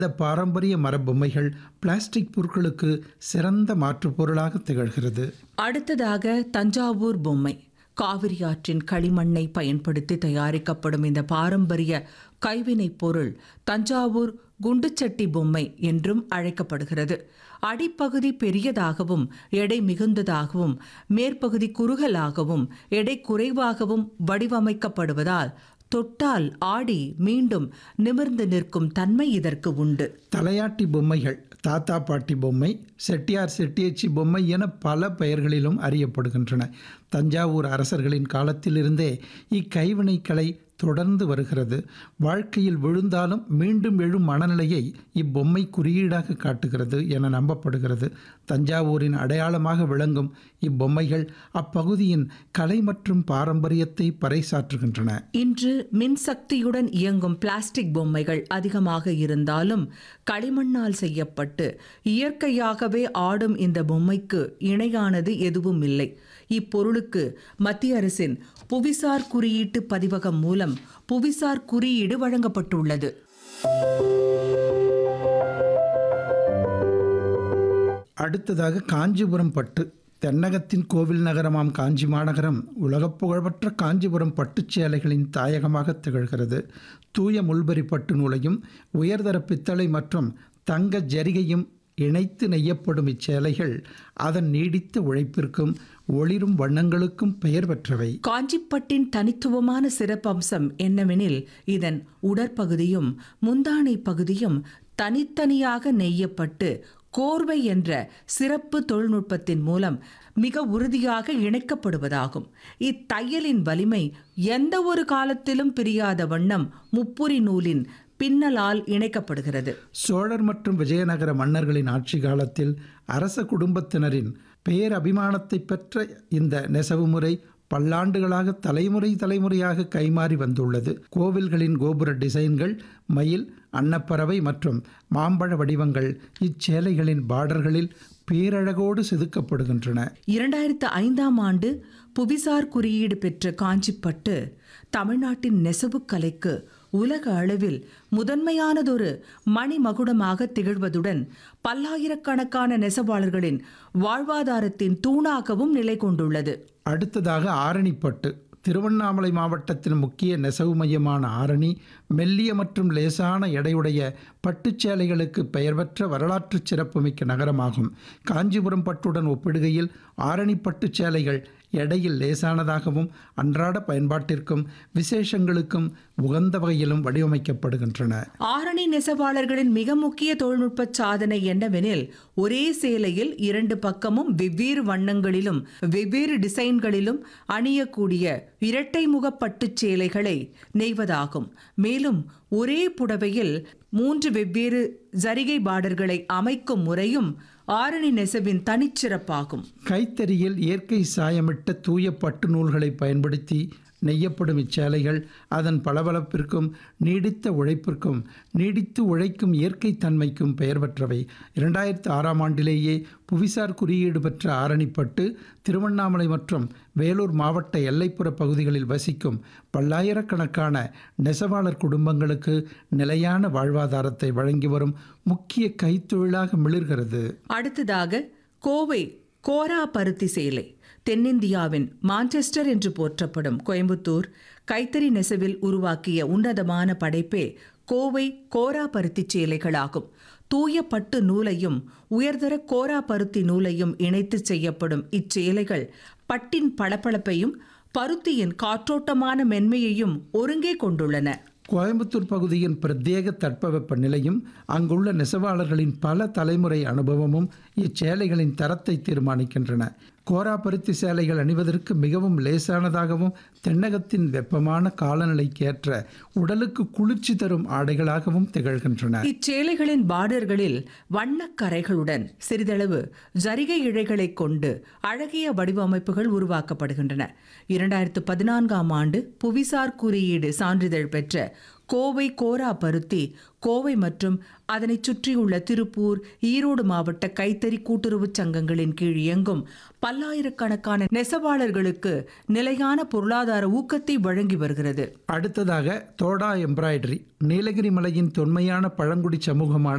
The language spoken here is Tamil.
இந்த பாரம்பரிய மரபொம்மைகள் பிளாஸ்டிக் பொருட்களுக்கு சிறந்த மாற்றுப் பொருளாக திகழ்கிறது அடுத்ததாக தஞ்சாவூர் பொம்மை காவிரி ஆற்றின் களிமண்ணை பயன்படுத்தி தயாரிக்கப்படும் இந்த பாரம்பரிய கைவினைப் பொருள் தஞ்சாவூர் குண்டுச்சட்டி பொம்மை என்றும் அழைக்கப்படுகிறது அடிப்பகுதி பெரியதாகவும் எடை மிகுந்ததாகவும் மேற்பகுதி குறுகலாகவும் எடை குறைவாகவும் வடிவமைக்கப்படுவதால் தொட்டால் ஆடி மீண்டும் நிமிர்ந்து நிற்கும் தன்மை இதற்கு உண்டு தலையாட்டி பொம்மைகள் தாத்தா பாட்டி பொம்மை செட்டியார் செட்டியச்சி பொம்மை என பல பெயர்களிலும் அறியப்படுகின்றன தஞ்சாவூர் அரசர்களின் காலத்திலிருந்தே இக்கைவினைக் கலை தொடர்ந்து வருகிறது வாழ்க்கையில் விழுந்தாலும் மீண்டும் எழும் மனநிலையை இப்பொம்மை குறியீடாக காட்டுகிறது என நம்பப்படுகிறது தஞ்சாவூரின் அடையாளமாக விளங்கும் இப்பொம்மைகள் அப்பகுதியின் கலை மற்றும் பாரம்பரியத்தை பறைசாற்றுகின்றன இன்று மின்சக்தியுடன் இயங்கும் பிளாஸ்டிக் பொம்மைகள் அதிகமாக இருந்தாலும் களிமண்ணால் செய்யப்பட்டு இயற்கையாகவே ஆடும் இந்த பொம்மைக்கு இணையானது எதுவும் இல்லை இப்பொருளுக்கு மத்திய அரசின் புவிசார் குறியீட்டு பதிவகம் மூலம் புவிசார் குறியீடு வழங்கப்பட்டுள்ளது அடுத்ததாக காஞ்சிபுரம் பட்டு தென்னகத்தின் கோவில் நகரமாம் காஞ்சி மாநகரம் உலகப் புகழ்பெற்ற காஞ்சிபுரம் பட்டுச் சேலைகளின் தாயகமாக திகழ்கிறது தூய முள்பரி பட்டு நூலையும் உயர்தர பித்தளை மற்றும் தங்க ஜரிகையும் இணைத்து நெய்யப்படும் இச்சேலைகள் அதன் நீடித்த உழைப்பிற்கும் ஒளிரும் வண்ணங்களுக்கும் பெயர் பெற்றவை காஞ்சிப்பட்டின் தனித்துவமான சிறப்பம்சம் என்னவெனில் இதன் உடற்பகுதியும் முந்தானை பகுதியும் தனித்தனியாக நெய்யப்பட்டு கோர்வை என்ற சிறப்பு தொழில்நுட்பத்தின் மூலம் மிக உறுதியாக இணைக்கப்படுவதாகும் இத்தையலின் வலிமை எந்த ஒரு காலத்திலும் பிரியாத வண்ணம் முப்புரி நூலின் பின்னலால் இணைக்கப்படுகிறது சோழர் மற்றும் விஜயநகர மன்னர்களின் ஆட்சி காலத்தில் அரச குடும்பத்தினரின் பேரபிமானத்தை பெற்ற இந்த நெசவு முறை பல்லாண்டுகளாக தலைமுறை தலைமுறையாக கைமாறி வந்துள்ளது கோவில்களின் கோபுர டிசைன்கள் மயில் அன்னப்பறவை மற்றும் மாம்பழ வடிவங்கள் இச்சேலைகளின் பார்டர்களில் பேரழகோடு செதுக்கப்படுகின்றன இரண்டாயிரத்து ஐந்தாம் ஆண்டு புவிசார் குறியீடு பெற்ற காஞ்சிப்பட்டு தமிழ்நாட்டின் நெசவுக் கலைக்கு உலக அளவில் முதன்மையானதொரு மணிமகுடமாக திகழ்வதுடன் பல்லாயிரக்கணக்கான நெசவாளர்களின் வாழ்வாதாரத்தின் தூணாகவும் நிலை கொண்டுள்ளது அடுத்ததாக ஆரணிப்பட்டு திருவண்ணாமலை மாவட்டத்தின் முக்கிய நெசவு மையமான ஆரணி மெல்லிய மற்றும் லேசான எடையுடைய பட்டுச் சேலைகளுக்கு பெயர் பெற்ற வரலாற்று சிறப்புமிக்க நகரமாகும் காஞ்சிபுரம் பட்டுடன் ஒப்பிடுகையில் ஆரணி பட்டுச் சேலைகள் எடையில் லேசானதாகவும் அன்றாட பயன்பாட்டிற்கும் விசேஷங்களுக்கும் உகந்த வகையிலும் வடிவமைக்கப்படுகின்றன ஆரணி நெசவாளர்களின் மிக முக்கிய தொழில்நுட்ப சாதனை என்னவெனில் ஒரே சேலையில் இரண்டு பக்கமும் வெவ்வேறு வண்ணங்களிலும் வெவ்வேறு டிசைன்களிலும் அணியக்கூடிய இரட்டை முக பட்டுச் சேலைகளை நெய்வதாகும் மேலும் ஒரே புடவையில் மூன்று வெவ்வேறு ஜரிகை பார்டர்களை அமைக்கும் முறையும் ஆரணி நெசவின் தனிச்சிறப்பாகும் கைத்தறியில் இயற்கை சாயமிட்ட தூய பட்டு நூல்களை பயன்படுத்தி நெய்யப்படும் இச்சேலைகள் அதன் பளபளப்பிற்கும் நீடித்த உழைப்பிற்கும் நீடித்து உழைக்கும் இயற்கை தன்மைக்கும் பெயர் பெற்றவை இரண்டாயிரத்து ஆறாம் ஆண்டிலேயே புவிசார் குறியீடு பெற்ற ஆரணிப்பட்டு திருவண்ணாமலை மற்றும் வேலூர் மாவட்ட எல்லைப்புற பகுதிகளில் வசிக்கும் பல்லாயிரக்கணக்கான நெசவாளர் குடும்பங்களுக்கு நிலையான வாழ்வாதாரத்தை வழங்கி வரும் முக்கிய கைத்தொழிலாக மிளிர்கிறது அடுத்ததாக கோவை கோரா பருத்தி சேலை தென்னிந்தியாவின் மான்செஸ்டர் என்று போற்றப்படும் கோயம்புத்தூர் கைத்தறி நெசவில் உருவாக்கிய உன்னதமான படைப்பே கோவை கோரா பருத்தி சேலைகளாகும் தூய பட்டு நூலையும் உயர்தர கோரா பருத்தி நூலையும் இணைத்து செய்யப்படும் இச்சேலைகள் பட்டின் பளபளப்பையும் பருத்தியின் காற்றோட்டமான மென்மையையும் ஒருங்கே கொண்டுள்ளன கோயம்புத்தூர் பகுதியின் பிரத்யேக தட்பவெப்ப நிலையும் அங்குள்ள நெசவாளர்களின் பல தலைமுறை அனுபவமும் இச்சேலைகளின் தரத்தை தீர்மானிக்கின்றன கோரா பருத்தி சேலைகள் அணிவதற்கு மிகவும் லேசானதாகவும் தென்னகத்தின் வெப்பமான காலநிலைக்கேற்ற உடலுக்கு குளிர்ச்சி தரும் ஆடைகளாகவும் திகழ்கின்றன இச்சேலைகளின் பார்டர்களில் வண்ணக் கரைகளுடன் சிறிதளவு ஜரிகை இழைகளைக் கொண்டு அழகிய வடிவமைப்புகள் உருவாக்கப்படுகின்றன இரண்டாயிரத்து பதினான்காம் ஆண்டு புவிசார் குறியீடு சான்றிதழ் பெற்ற கோவை கோரா பருத்தி கோவை மற்றும் அதனைச் சுற்றியுள்ள திருப்பூர் ஈரோடு மாவட்ட கைத்தறி கூட்டுறவுச் சங்கங்களின் கீழ் இயங்கும் பல்லாயிரக்கணக்கான நெசவாளர்களுக்கு நிலையான பொருளாதார ஊக்கத்தை வழங்கி வருகிறது அடுத்ததாக தோடா எம்ப்ராய்டரி நீலகிரி மலையின் தொன்மையான பழங்குடி சமூகமான